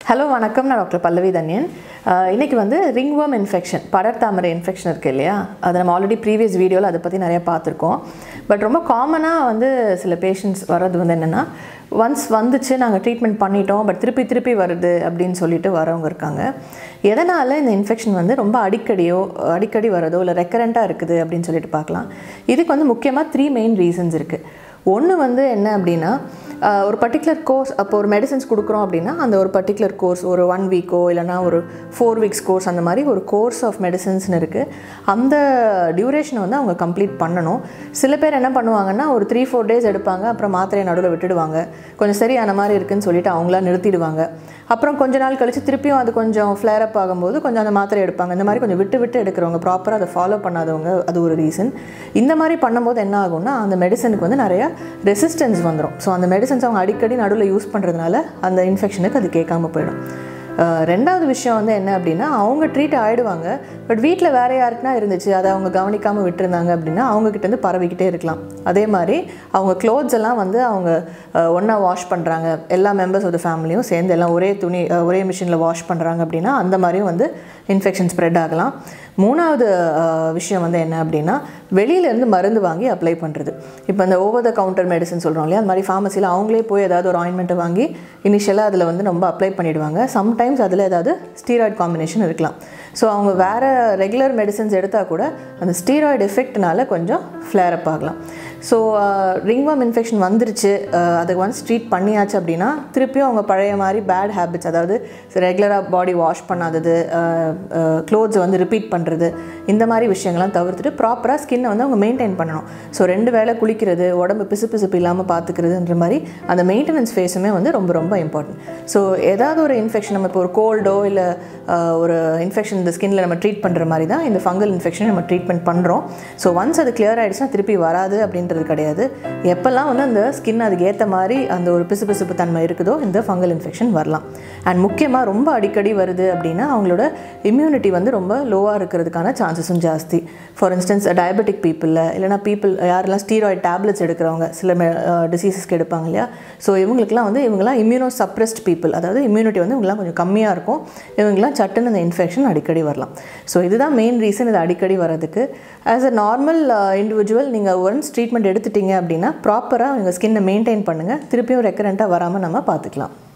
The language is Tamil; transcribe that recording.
ஹலோ வணக்கம் நான் டாக்டர் பல்லவி தன்யன் அஹ் இன்னைக்கு வந்து ரிங்வர்ம் இன்ஃபெக்ஷன் படர்தாமரை இன்ஃபெக்ஷன் இருக்குது இல்லையா அதை நம்ம ஆல்ரெடி ப்ரீவியஸ் வீடியோவில் அதை பற்றி நிறையா பார்த்துருக்கோம் பட் ரொம்ப காமனாக வந்து சில பேஷண்ட்ஸ் வர்றது வந்து என்னென்னா ஒன்ஸ் வந்துச்சு நாங்கள் ட்ரீட்மெண்ட் பண்ணிட்டோம் பட் திருப்பி திருப்பி வருது அப்படின்னு சொல்லிட்டு வரவங்க இருக்காங்க எதனால் இந்த இன்ஃபெக்ஷன் வந்து ரொம்ப அடிக்கடியோ அடிக்கடி வரதோ இல்லை ரெக்கரண்ட்டாக இருக்குது அப்படின்னு சொல்லிட்டு பார்க்கலாம் இதுக்கு வந்து முக்கியமாக த்ரீ மெயின் ரீசன்ஸ் இருக்குது ஒன்று வந்து என்ன அப்படின்னா ஆஹ் ஒரு பர்டிகுலர் கோர்ஸ் அப்போ ஒரு மெடிசன்ஸ் கொடுக்குறோம் அப்படின்னா அந்த ஒரு பர்டிகுலர் கோர்ஸ் ஒரு ஒன் வீக்கோ இல்லைனா ஒரு ஃபோர் வீக்ஸ் கோர்ஸ் அந்த மாதிரி ஒரு கோர்ஸ் ஆஃப் மெடிசன்ஸ்னு இருக்குது அந்த டியூரேஷனை வந்து அவங்க கம்ப்ளீட் பண்ணணும் சில பேர் என்ன பண்ணுவாங்கன்னா ஒரு த்ரீ ஃபோர் டேஸ் எடுப்பாங்க அப்புறம் மாத்திரையை நடுவில் விட்டுடுவாங்க கொஞ்சம் சரியான மாதிரி இருக்குன்னு சொல்லிட்டு அவங்களா நிறுத்திடுவாங்க அப்புறம் கொஞ்ச நாள் கழித்து திருப்பியும் அது கொஞ்சம் ஃப்ளேர் அப் ஆகும்போது கொஞ்சம் அந்த மாத்திரை எடுப்பாங்க இந்த மாதிரி கொஞ்சம் விட்டு விட்டு எடுக்கிறவங்க ப்ராப்பராக அதை ஃபாலோ பண்ணாதவங்க அது ஒரு ரீசன் இந்த மாதிரி பண்ணும்போது என்ன ஆகும்னா அந்த மெடிசனுக்கு வந்து நிறையா ரெசிஸ்டன்ஸ் வந்துடும் ஸோ அந்த மெடிசன்ஸ் அவங்க அடிக்கடி நடுவில் யூஸ் பண்ணுறதுனால அந்த இன்ஃபெக்ஷனுக்கு அது கேட்காம போயிடும் அஹ் ரெண்டாவது விஷயம் வந்து என்ன அப்படின்னா அவங்க ட்ரீட் ஆகிடுவாங்க பட் வீட்டில் வேறு யாருக்குனா இருந்துச்சு அதை அவங்க கவனிக்காமல் விட்டுருந்தாங்க அப்படின்னா அவங்கக்கிட்டேருந்து பரவிக்கிட்டே இருக்கலாம் அதே மாதிரி அவங்க க்ளோத்ஸ் எல்லாம் வந்து அவங்க ஒன்றா வாஷ் பண்ணுறாங்க எல்லா மெம்பர்ஸ் ஆஃப் த ஃபேமிலியும் சேர்ந்து எல்லாம் ஒரே துணி அஹ் ஒரே மிஷினில் வாஷ் பண்ணுறாங்க அப்படின்னா அந்த மாதிரியும் வந்து இன்ஃபெக்ஷன் ஸ்ப்ரெட் ஆகலாம் மூணாவது அஹ், விஷயம் வந்து என்ன அப்படின்னா வெளியிலேருந்து மருந்து வாங்கி அப்ளை பண்ணுறது இப்போ இந்த ஓவர் த கவுண்டர் மெடிசன் சொல்கிறோம் இல்லையா அந்த மாதிரி ஃபார்மசியில் அவங்களே போய் ஏதாவது ஒரு ஆயின்மெண்ட்டை வாங்கி இனிஷியலாக அதில் வந்து ரொம்ப அப்ளை பண்ணிடுவாங்க சம்டைம்ஸ் அதில் ஏதாவது ஸ்டீராய்டு காம்பினேஷன் இருக்கலாம் ஸோ அவங்க வேறு ரெகுலர் மெடிசன்ஸ் எடுத்தால் கூட அந்த ஸ்டீராய்டு எஃபெக்ட்னால கொஞ்சம் ஃப்ளேர் அப் ஆகலாம் ஸோ ரிங்வாம் இன்ஃபெக்ஷன் வந்துருச்சு அஹ், அதை ஒன்ஸ் ட்ரீட் பண்ணியாச்சு அப்படின்னா திருப்பியும் அவங்க பழைய மாதிரி பேட் ஹேபிட்ஸ் அதாவது ரெகுலராக பாடி வாஷ் பண்ணாதது க்ளோத்ஸை வந்து ரிப்பீட் பண்ணுறது இந்த மாதிரி விஷயங்கள்லாம் தவிர்த்துட்டு ப்ராப்பராக ஸ்கின்னை வந்து அவங்க மெயின்டைன் பண்ணணும் ஸோ ரெண்டு வேளை குளிக்கிறது உடம்பு பிசு பிசுப்பு இல்லாமல் பார்த்துக்கிறதுன்ற மாதிரி அந்த மெயின்டெனன்ஸ் ஃபேஸுமே வந்து ரொம்ப ரொம்ப இம்பார்ட்டன்ட் ஸோ ஏதாவது ஒரு இன்ஃபெக்ஷன் நம்ம இப்போ ஒரு கோல்டோ இல்லை ஒரு இன்ஃபெக்ஷன் இந்த ஸ்கின்ல நம்ம ட்ரீட் பண்ணுற மாதிரி தான் இந்த ஃபங்கல் இன்ஃபெக்ஷன் நம்ம ட்ரீட்மெண்ட் பண்ணுறோம் ஸோ ஒன்ஸ் அது கிளியர் ஆகிடுச்சுன்னா திருப்பி வராது அப்படின்றது கிடையாது எப்போல்லாம் வந்து அந்த ஸ்கின் அதுக்கு ஏற்ற மாதிரி அந்த ஒரு பிசுபிசுப்பு தன்மை இருக்குதோ இந்த ஃபங்கல் இன்ஃபெக்ஷன் வரலாம் அண்ட் முக்கியமாக ரொம்ப அடிக்கடி வருது அப்படின்னா அவங்களோட இம்யூனிட்டி வந்து ரொம்ப லோவாக இருக்கிறதுக்கான சான்சஸும் ஜாஸ்தி ஃபார் இன்ஸ்டன்ஸ் டயபெட்டிக் பீப்புளில் இல்லைனா பீப்புள் யாரெல்லாம் ஸ்டீராய்டு டேப்லெட்ஸ் எடுக்கிறவங்க சில டிசீசஸ்க்கு எடுப்பாங்க இல்லையா ஸோ இவங்களுக்குலாம் வந்து இவங்கெல்லாம் இம்யூனோ சப்ரெஸ்ட் பீப்புள் அதாவது இம்யூனிட்டி வந்து இவங்கெல்லாம் கொஞ்சம் கம்மியாக இருக்கும் இவங்கெல்லாம் சட்டுன்னு இந்த இன்ஃபெக்ஷன் அடிக்கடி வரலாம் ஸோ இதுதான் மெயின் ரீசன் இது அடிக்கடி வரதுக்கு ஆஸ் அ நார்மல் இண்டிவிஜுவல் நீங்கள் ஒன்ஸ் ட்ரீட்மெண்ட் எடுத்துட்டீங்க அப்படின்னா ப்ராப்பராக உங்கள் ஸ்கின்னை மெயின்டைன் பண்ணுங்கள் திருப்பியும் ரெக்கரண்ட்டாக வராமல் நம்ம பார்த்துக்கலாம்